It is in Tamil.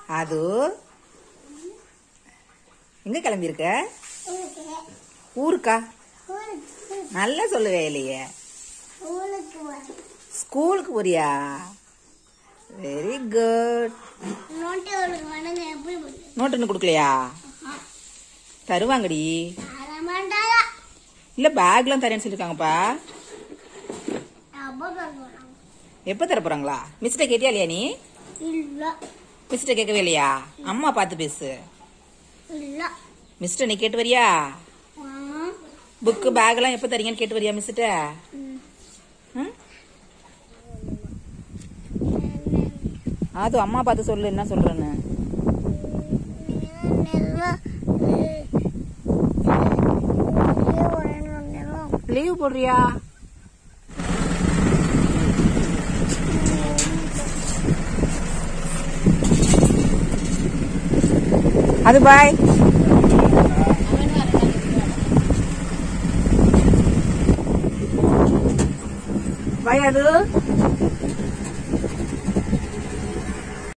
அது எங்க கிளம்பியிருக்க ஊருக்கா நல்லா சொல்லுவே இல்லையே ஸ்கூலுக்கு போறியா வெரி குட் நோட்டு இன்னும் கொடுக்கலையா தருவாங்கடி இல்ல பேக்லாம் தரேன்னு சொல்லிருக்காங்கப்பா எப்ப தர போறாங்களா மிஸ்ட கேட்டியா இல்லையா நீ மிஸ்ட கேட்கவே இல்லையா அம்மா பார்த்து பேசு மிஸ்ட நீ கேட்டு வரியா புக்கு பேக் எல்லாம் எப்ப தரீங்கன்னு கேட்டு வரியா மிஸ்ட்ட ம்? அது அம்மா பார்த்து சொல்லு என்ன சொல்றேன்னு லீவ் போடுறியா அது பாய் பாய் அது